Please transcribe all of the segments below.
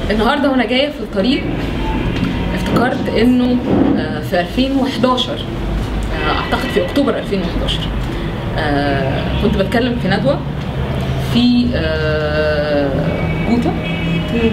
النهارده وانا جايه في الطريق افتكرت انه آه، في 2011 آه، اعتقد في اكتوبر 2011 آه، كنت بتكلم في ندوه في آه، جوتا في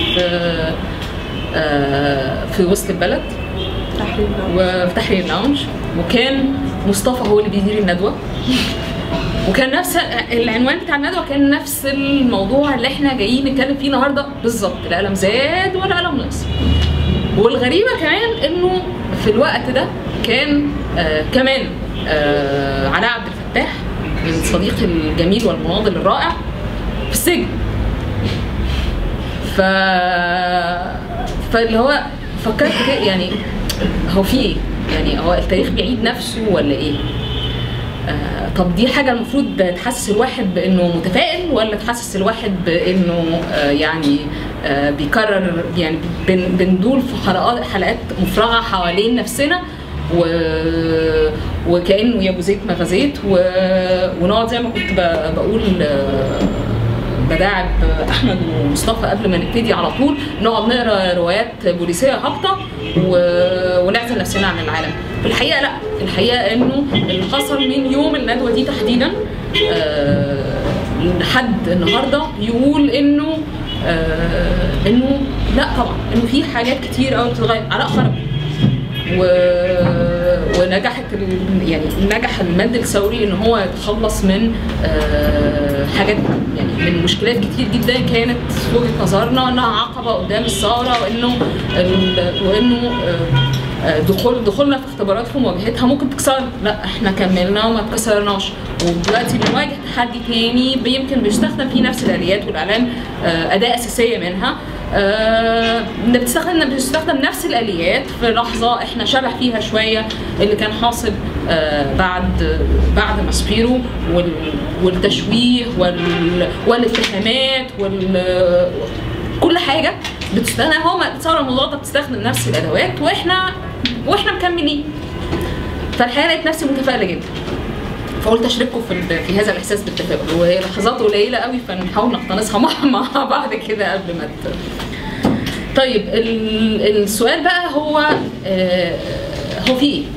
آه، في وسط البلد تحرير وفي تحرير لاونج وكان مصطفى هو اللي بيدير الندوه وكان نفس العنوان بتاع الندوه كان نفس الموضوع اللي احنا جايين نتكلم فيه النهارده بالظبط لا قلم زاد ولا قلم نقص والغريبه كمان انه في الوقت ده كان آه كمان آه علاء عبد الفتاح من صديقي الجميل والمناضل الرائع في السجن ف فاللي هو فكرت كده يعني هو في ايه؟ يعني هو التاريخ بيعيد نفسه ولا ايه؟ آه طب دي حاجه المفروض تحسس الواحد بانه متفائل ولا تحسس الواحد بانه آه يعني آه بيكرر يعني بن بندول في حلقات حلقات مفرغه حوالين نفسنا و... وكانه يا ابو زيت ما غزيت و... ونقعد زي ما كنت ب... بقول آه بداعب احمد ومصطفى قبل ما نبتدي على طول نقعد نقرا روايات بوليسيه هابطه و... ونعزل نفسنا عن العالم في الحقيقه لا الحقيقه انه اللي حصل من يوم الندوه دي تحديدا آه لحد النهارده يقول انه آه انه لا طبعا انه في حاجات كتير قوي بتتغير علاء خرج و... ونجحت ال... يعني نجح المد الثوري ان هو يتخلص من آه حاجات يعني من مشكلات كتير جدا كانت في وجهه نظرنا انها عقبه قدام الثوره وانه ال... وانه آه دخول دخولنا في اختبارات في مواجهتها ممكن تكسر لا احنا كملنا وما اتكسرناش ودلوقتي بنواجه تحدي تاني يمكن بيستخدم فيه نفس الاليات والاعلام آه اداه اساسيه منها آه بتستخدم بتستخدم نفس الاليات في لحظه احنا شبه فيها شويه اللي كان حاصل آه بعد بعد ماسبيرو وال والتشويه وال والاتهامات وال كل حاجه بتستخدم هو الثوره المضاده بتستخدم نفس الادوات واحنا واحنا مكملين فالحقيقه لقيت نفسي متفائله جدا فقلت اشارككم في في هذا الاحساس بالتفاؤل وهي لحظات قليله قوي فنحاول نقتنصها مع مع بعض كده قبل ما ت... طيب السؤال بقى هو آه هو في ايه؟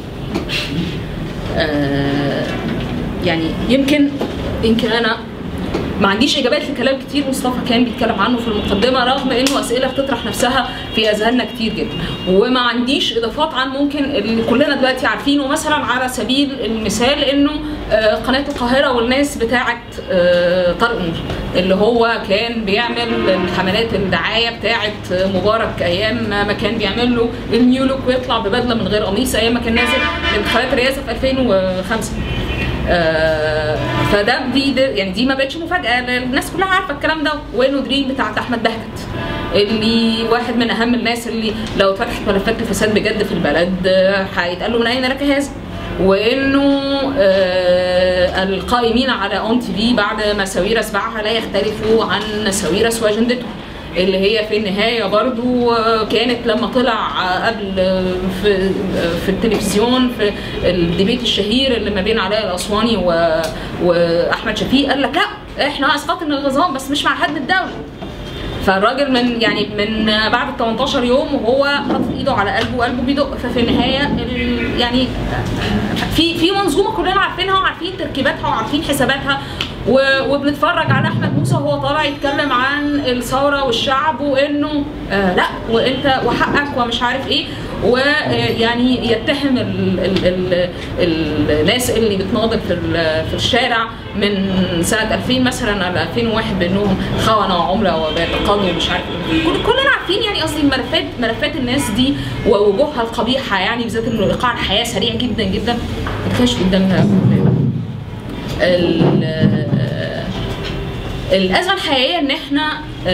آه يعني يمكن يمكن انا ما عنديش اجابات لكلام كتير مصطفى كان بيتكلم عنه في المقدمه رغم انه اسئله بتطرح نفسها في اذهاننا كتير جدا وما عنديش اضافات عن ممكن اللي كلنا دلوقتي عارفينه مثلا على سبيل المثال انه قناه القاهره والناس بتاعه طارق نور اللي هو كان بيعمل حملات الدعايه بتاعه مبارك ايام ما كان بيعمل له النيو لوك ويطلع ببدله من غير قميص ايام ما كان نازل انتخابات الرئاسه في 2005 آه فده دي, دي يعني دي ما بقتش مفاجاه الناس كلها عارفه الكلام ده وانه دريم بتاعت احمد بهجت اللي واحد من اهم الناس اللي لو فتحت ملفات الفساد بجد في البلد هيتقال له من اين لك هذا وانه آه القائمين على اون تي في بعد ما ساويرس باعها لا يختلفوا عن ساويرس واجندته اللي هي في النهايه برضو كانت لما طلع قبل في في التلفزيون في الديبيت الشهير اللي ما بين علاء الاسواني واحمد شفيق قال لك لا احنا اسقطنا النظام بس مش مع هدم الدوله فالراجل من يعني من بعد 18 يوم وهو حاطط ايده على قلبه وقلبه بيدق ففي النهايه يعني في في منظومه كلنا عارفينها وعارفين تركيباتها وعارفين حساباتها وبنتفرج على احمد موسى وهو طالع يتكلم عن الثوره والشعب وانه آه لا وانت وحقك ومش عارف ايه ويعني يتهم ال ال ال الناس اللي بتناضل في في الشارع من سنه 2000 مثلا ل 2001 بانهم خونه وعمله وبيتقاضوا ومش عارف كل كلنا عارفين يعني قصدي ملفات ملفات الناس دي ووجوهها القبيحه يعني بالذات انه ايقاع الحياه سريع جدا جدا ما كانش قدامنا الازمه الحقيقيه ان احنا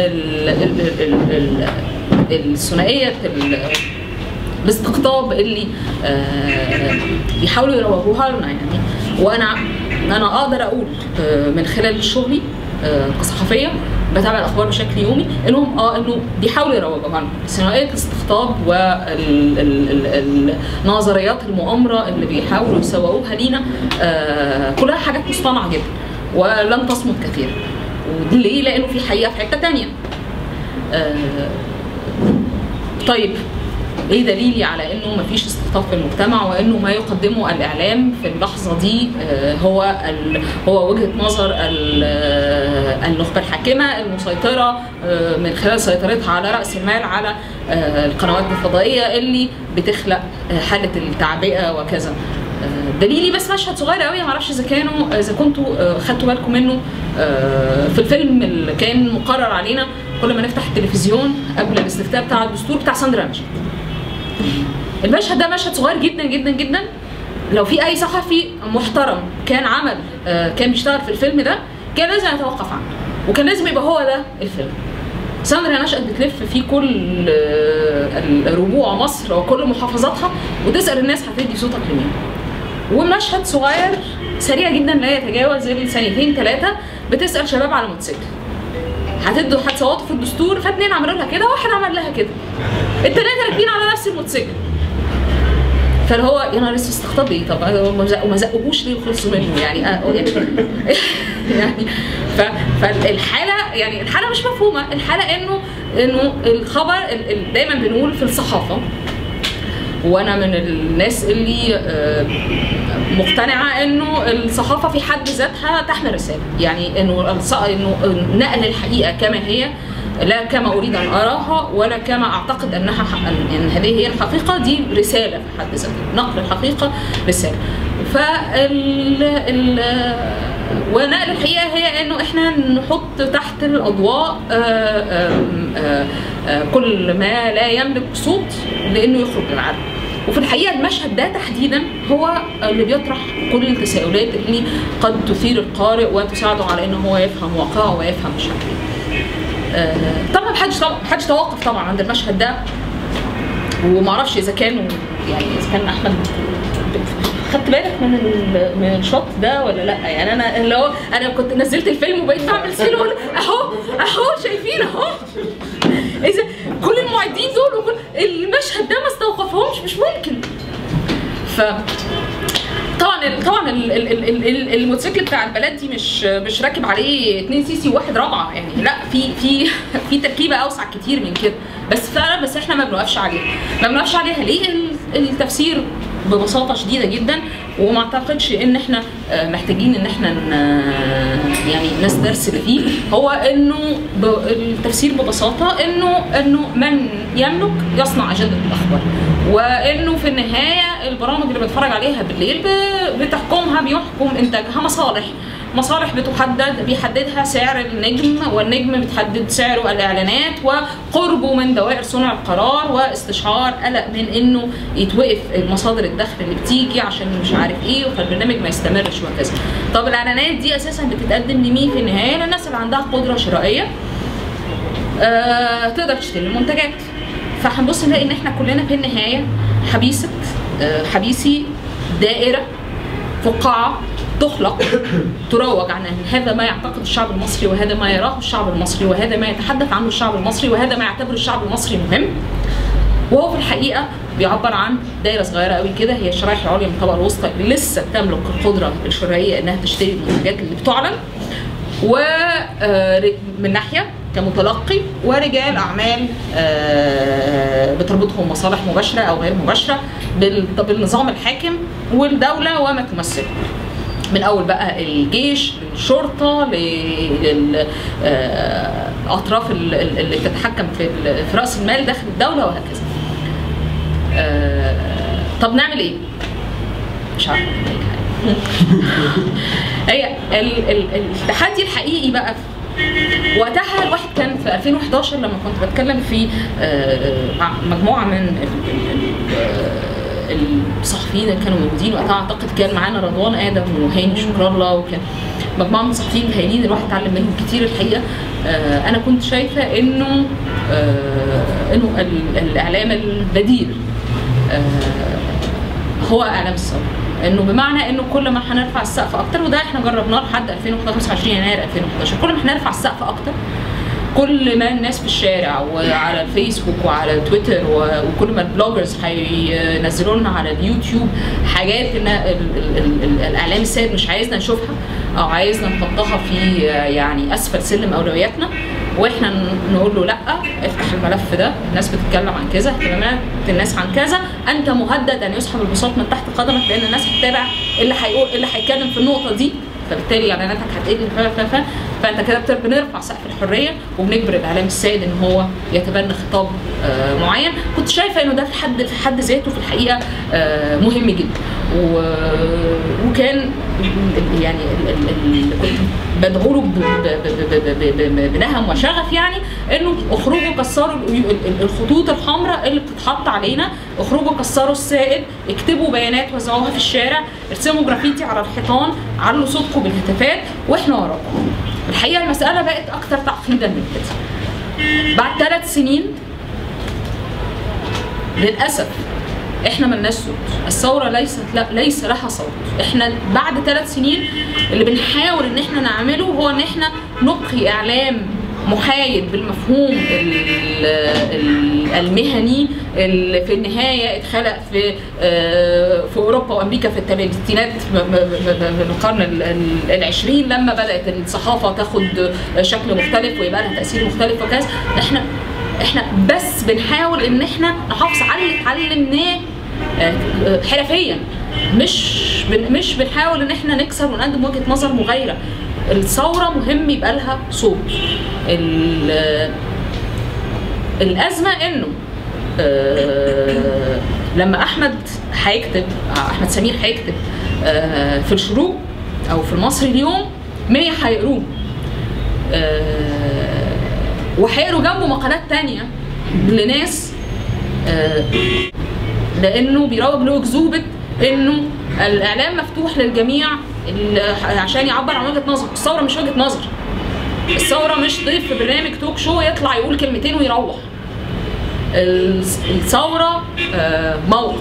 الثنائيه الاستقطاب اللي بيحاولوا يروجوها لنا يعني وانا انا اقدر اقول من خلال شغلي كصحفيه بتابع الاخبار بشكل يومي انهم اه انه بيحاولوا يروجوها لنا ثنائيه الاستقطاب والنظريات المؤامره اللي بيحاولوا يسوقوها لينا آه كلها حاجات مصطنعه جدا ولن تصمد كثيرا وليه؟ لانه في حقيقه في حته ثانيه آه طيب ايه دليلي على انه مفيش استقطاب في المجتمع وانه ما يقدمه الاعلام في اللحظه دي آه، هو ال- هو وجهه نظر ال- آه، النخبه الحاكمه المسيطره آه، من خلال سيطرتها على راس المال على آه، القنوات الفضائيه اللي بتخلق آه، حاله التعبئه وكذا آه، دليلي بس مشهد صغير قوي معرفش اذا كانوا اذا كنتوا آه، خدتوا بالكم منه آه، في الفيلم اللي كان مقرر علينا كل ما نفتح التلفزيون قبل الاستفتاء بتاع الدستور بتاع ساندرا مشهد المشهد ده مشهد صغير جدا جدا جدا لو في اي صحفي محترم كان عمل آه، كان بيشتغل في الفيلم ده كان لازم يتوقف عنه وكان لازم يبقى هو ده الفيلم ساندرا نشأت بتلف في كل آه، ربوع مصر وكل محافظاتها وتسأل الناس هتدي صوتك لمين ومشهد صغير سريع جدا لا يتجاوز الثانيتين ثلاثة بتسأل شباب على موتوسيكل هتدوا هتصوتوا في الدستور فاتنين عملوا لها كده واحد عمل لها كده التلاتة راكبين على نفس الموتوسيكل فاللي هو يا نهار اسود استقطاب ايه طب وما زق- وما زقوهوش ليه وخلصوا منه يعني آه يعني يعني ف فالحاله يعني الحاله مش مفهومه الحاله انه انه الخبر ال- ال- دايما بنقول في الصحافه وانا من الناس اللي آه، مقتنعه انه الصحافه في حد ذاتها تحمل رساله يعني انه الص- انه نقل الحقيقه كما هي لا كما اريد ان اراها ولا كما اعتقد انها ح- ان هذه هي الحقيقه دي رساله في حد ذاتها نقل الحقيقه رساله فال ال ونقل الحقيقه هي انه احنا نحط تحت الاضواء آه، آم، آه، آه، كل ما لا يملك صوت لانه يخرج للعالم وفي الحقيقه المشهد ده تحديدا هو اللي بيطرح كل التساؤلات اللي قد تثير القارئ وتساعده على انه هو يفهم واقعه ويفهم مش عارف ايه. آه، طبعا محدش طبعا محدش توقف طبعا عند المشهد ده ومعرفش اذا كانوا يعني اذا كان احمد خدت بالك من ال- من الشوت ده ولا لا يعني انا اللي هو انا كنت نزلت الفيلم وبقيت بعمل سكيل اقول اهو اهو شايفين اهو اذا كل المعدين دول وكل المشهد ده ما استوقفهمش مش ممكن ف طبعا ال- طبعا ال- ال- ال- ال- ال- الموتوسيكل بتاع البلد دي مش مش راكب عليه 2 سي سي وواحد رابعه يعني لا في في في تركيبه اوسع كتير من كده بس فعلا بس احنا ما بنوقفش عليها ما بنوقفش عليها ليه ال- التفسير ببساطه شديده جدا وما اعتقدش ان احنا آه، محتاجين ان احنا ن- يعني نسترسل فيه هو انه ب- التفسير ببساطه انه انه من يملك يصنع اجنده الاخبار وانه في النهايه البرامج اللي بنتفرج عليها بالليل ب- بتحكمها بيحكم انتاجها مصالح مصالح بتحدد بيحددها سعر النجم والنجم بتحدد سعره الاعلانات وقربه من دوائر صنع القرار واستشعار قلق من انه يتوقف مصادر الدخل اللي بتيجي عشان مش عارف ايه فالبرنامج ما يستمرش وكذا طب الاعلانات دي اساسا بتتقدم لمين في النهايه للناس اللي عندها قدره شرائيه آه تقدر تشتري المنتجات فهنبص نلاقي ان احنا كلنا في النهايه حبيسه آه حبيسي دائره فقاعه تخلق تروج عن ان هذا ما يعتقد الشعب المصري وهذا ما يراه الشعب المصري وهذا ما يتحدث عنه الشعب المصري وهذا ما يعتبره الشعب المصري مهم وهو في الحقيقه بيعبر عن دايره صغيره قوي كده هي الشرائح العليا من الطبقه الوسطى اللي لسه تملك القدره الشرائيه انها تشتري المنتجات اللي بتعلن ومن ناحيه كمتلقي ورجال اعمال آه، بتربطهم مصالح مباشره او غير مباشره بال- بالنظام الحاكم والدوله وما تمثله من اول بقى الجيش للشرطه للاطراف اللي بتتحكم في ال- في راس المال داخل الدوله وهكذا. آه، طب نعمل ايه؟ مش عارفه أعمل أي حاجة. هي ال- ال- التحدي الحقيقي بقى في- وقتها الواحد كان في 2011 لما كنت بتكلم في آه، مع مجموعه من ال- ال- ال- الصحفيين اللي كانوا موجودين وقتها اعتقد كان معانا رضوان ادم وهاني شكر الله وكان مجموعه من الصحفيين الهايلين الواحد اتعلم منهم كتير الحقيقه آه، انا كنت شايفه انه آه، انه ال- الاعلام البديل آه، هو اعلام الثوره انه بمعنى انه كل ما هنرفع السقف اكتر وده احنا جربناه لحد 2011 25 يناير 2011 كل ما هنرفع السقف اكتر كل ما الناس في الشارع وعلى الفيسبوك وعلى تويتر و- وكل ما البلوجرز هينزلوا لنا على اليوتيوب حاجات ان ال- ال- ال- ال- الاعلام السائد مش عايزنا نشوفها او عايزنا نحطها في يعني اسفل سلم اولوياتنا واحنا ن- نقول له لا افتح الملف ده الناس بتتكلم عن كذا اهتمامات الناس عن كذا انت مهدد ان يسحب البساط من تحت قدمك لان الناس هتتابع اللي هيقول اللي هيتكلم في النقطه دي فبالتالي اعلاناتك هتقل ف- ف- ف- فانت كده بت- بنرفع سقف الحريه وبنجبر الاعلام السائد ان هو يتبنى خطاب آه، معين كنت شايفه انه ده في حد في حد ذاته في الحقيقه آه، مهم جدا و- وكان ال- يعني ال- ال- ال- كنت بدعو له ب- ب- ب- ب- ب- ب- بنهم وشغف يعني انه اخرجوا كسروا ال- ال- الخطوط الحمراء اللي بتتحط علينا اخرجوا كسروا السائد اكتبوا بيانات وزعوها في الشارع ارسموا جرافيتي على الحيطان علوا صوتكم بالهتافات واحنا وراكم الحقيقه المساله بقت اكثر تعقيدا من كده بعد ثلاث سنين للاسف احنا ملناش صوت الثوره ليست لا ليس لها صوت احنا بعد ثلاث سنين اللي بنحاول ان احنا نعمله هو ان احنا نبقي اعلام محايد بالمفهوم ال- ال- المهني اللي في النهايه اتخلق في آه، في اوروبا وامريكا في الثلاثينات م- م- م- من القرن ال- ال- العشرين لما بدات الصحافه تاخد شكل مختلف ويبقى لها تاثير مختلف وكذا احنا احنا بس بنحاول ان احنا نحافظ على اللي اتعلمناه آه، آه، حرفيا مش بن مش بنحاول ان احنا نكسر ونقدم وجهه نظر مغايره الثوره مهم يبقى لها صوت ال- آه، الازمه انه آه، لما احمد هيكتب احمد سمير هيكتب آه، في الشروق او في المصري اليوم 100 هيقروه آه، وهيقروا جنبه مقالات تانية لناس آه، لانه بيروج لاكذوبه انه الاعلام مفتوح للجميع ال- عشان يعبر عن وجهه نظر الثوره مش وجهه نظر الثوره مش ضيف في برنامج توك شو يطلع يقول كلمتين ويروح الثوره آه، موقف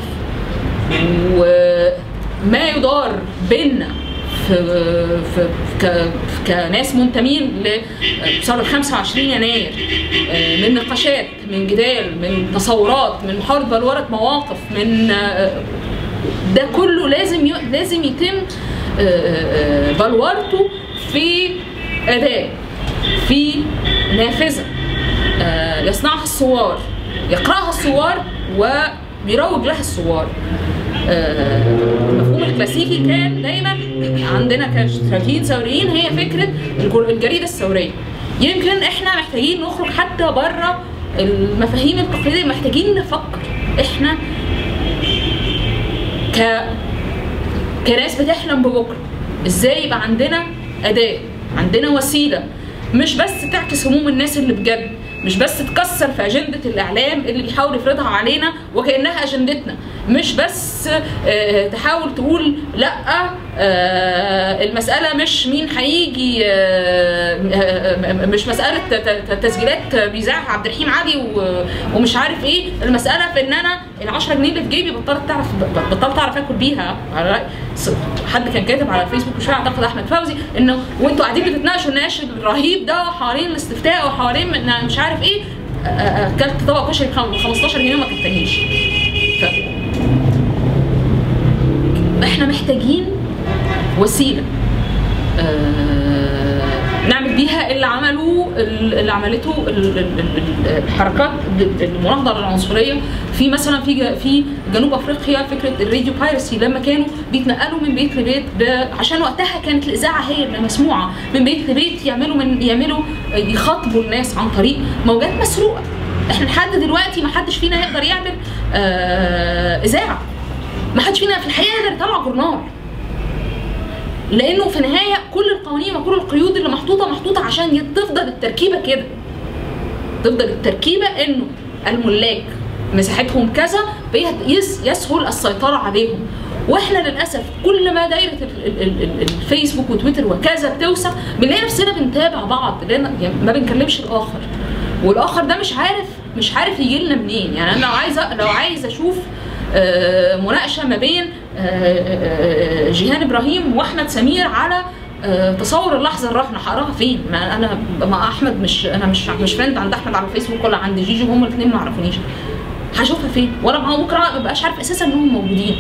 وما يدار بيننا في في ك- كناس منتمين لثوره 25 يناير آه، من نقاشات من جدال من تصورات من محاوله بلوره مواقف من آه، ده كله لازم ي... لازم يتم آه، آه، بلورته في اداه في نافذه آه، يصنعها الثوار يقراها الثوار وبيروج لها الثوار آه، المفهوم الكلاسيكي كان دايما عندنا كشركين ثوريين هي فكره الجر- الجريده الثوريه يمكن احنا محتاجين نخرج حتى بره المفاهيم التقليديه محتاجين نفكر احنا ك كناس بتحلم ببكره ازاي يبقى عندنا اداه عندنا وسيله مش بس تعكس هموم الناس اللي بجد مش بس تكسر في اجنده الاعلام اللي بيحاول يفرضها علينا وكانها اجندتنا مش بس آه، تحاول تقول لا آه، المساله مش مين هيجي آه، آه، مش مساله ت- ت- تسجيلات بيذاعها عبد الرحيم علي و- ومش عارف ايه المساله في ان انا ال 10 جنيه اللي في جيبي بطلت تعرف بطلت اعرف اكل بيها على رأي س- حد كان كاتب على الفيسبوك مش فاكر اعتقد احمد فوزي انه وانتوا قاعدين بتتناقشوا النقاش الرهيب ده حوالين الاستفتاء وحوالين من- مش عارف ايه آه، آه، اكلت طبق كشري ب 15 جنيه وما كفانيش ف... احنا محتاجين وسيله آه، نعمل بيها اللي عملوه اللي عملته ال- ال- ال- الحركات المناهضه للعنصريه في مثلا في ج- في جنوب افريقيا فكره الراديو بايرسي لما كانوا بيتنقلوا من بيت لبيت ب- عشان وقتها كانت الاذاعه هي اللي مسموعه من بيت لبيت يعملوا من يعملوا يخاطبوا الناس عن طريق موجات مسروقه احنا لحد دلوقتي ما حدش فينا يقدر يعمل آه، اذاعه ما حدش فينا في الحقيقه يقدر يطلع جورنال لانه في النهايه كل القوانين وكل القيود اللي محطوطه محطوطه عشان يت- تفضل التركيبه كده تفضل التركيبه انه الملاك مساحتهم كذا فيسهل السيطره عليهم واحنا للاسف كل ما دايره ال- ال- ال- ال- الفيسبوك وتويتر وكذا بتوسع بنلاقي نفسنا بنتابع بعض لان يعني ما بنكلمش الاخر والاخر ده مش عارف مش عارف يجي لنا منين يعني انا لو عايزه لو عايزه اشوف آه، مناقشه ما بين آه، آه، جيهان ابراهيم واحمد سمير على آه، تصور اللحظه الراهنه هقراها فين؟ ما انا مع احمد مش انا مش مش فريند عند احمد على الفيسبوك ولا عند جيجي وهم الاثنين ما يعرفونيش هشوفها فين؟ وانا معاهم بكره ما بقاش عارف اساسا انهم موجودين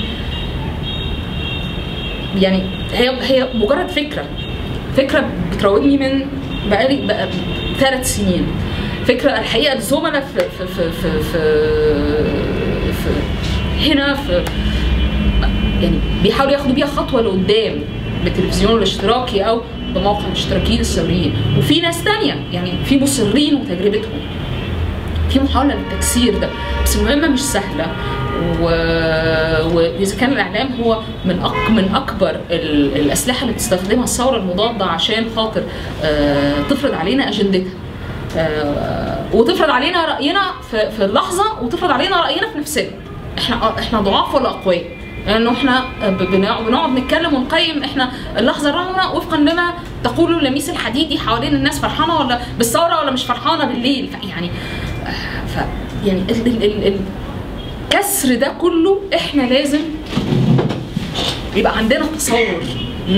يعني هي هي مجرد فكره فكره بتراودني من بقالي بقى ثلاث سنين فكره الحقيقه الزملاء في في في في, في, في هنا في يعني بيحاولوا ياخدوا بيها خطوه لقدام بالتلفزيون الاشتراكي او بموقع الاشتراكيين الثوريين وفي ناس تانية يعني في مصرين وتجربتهم في محاولة للتكسير ده بس المهمة مش سهلة و... وإذا كان الإعلام هو من أك... من أكبر ال... الأسلحة اللي بتستخدمها الثورة المضادة عشان خاطر آه... تفرض علينا أجندتها آه... وتفرض علينا رأينا في... في اللحظة وتفرض علينا رأينا في نفسنا احنا احنا ضعاف ولا أقوياء لانه يعني احنا بنقعد نتكلم ونقيم احنا اللحظه الراهنه وفقا لما تقوله لميس الحديدي حوالين الناس فرحانه ولا بالثوره ولا مش فرحانه بالليل يعني ف يعني ال ال ال الكسر ده كله احنا لازم يبقى عندنا تصور ل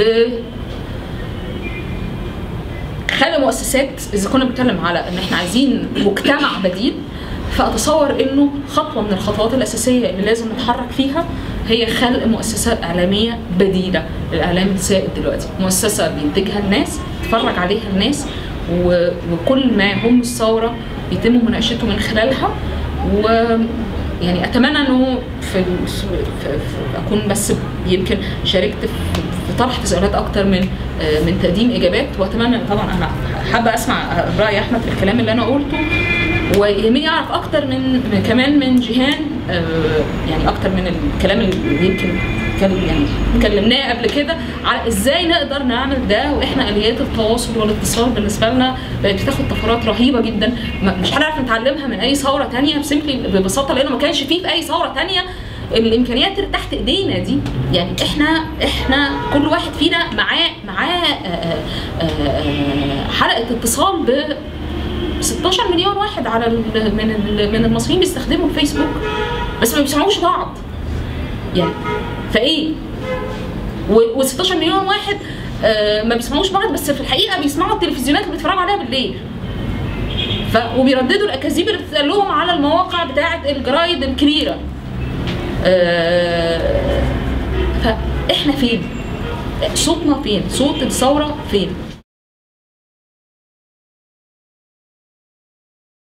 خلق مؤسسات اذا كنا بنتكلم على ان احنا عايزين مجتمع بديل فاتصور انه خطوه من الخطوات الاساسيه اللي لازم نتحرك فيها هي خلق مؤسسات اعلاميه بديله للاعلام السائد دلوقتي مؤسسه بينتجها الناس تتفرج عليها الناس و... وكل ما هم الثوره يتم مناقشته من خلالها و يعني اتمنى انه في, في, في اكون بس يمكن شاركت في, في طرح تساؤلات اكتر من من تقديم اجابات واتمنى طبعا انا حابه اسمع راي احمد في الكلام اللي انا قلته ويهمني اعرف اكتر من كمان من جيهان يعني اكتر من الكلام اللي يمكن كان يعني اتكلمناه قبل كده على ازاي نقدر نعمل ده واحنا اليات التواصل والاتصال بالنسبه لنا بقت بتاخد طفرات رهيبه جدا مش هنعرف نتعلمها من اي ثوره تانية سيمبلي ببساطه لانه ما كانش فيه في اي ثوره تانية الامكانيات اللي تحت ايدينا دي يعني احنا احنا كل واحد فينا معاه معاه حلقه اتصال ب 16 مليون واحد على من من المصريين بيستخدموا الفيسبوك بس ما بيسمعوش بعض يعني فايه و 16 مليون واحد آه ما بيسمعوش بعض بس في الحقيقه بيسمعوا التلفزيونات اللي بيتفرجوا عليها بالليل ف وبيرددوا الاكاذيب اللي بتتقال لهم على المواقع بتاعه الجرايد الكبيره آه فاحنا فين صوتنا فين صوت الثوره فين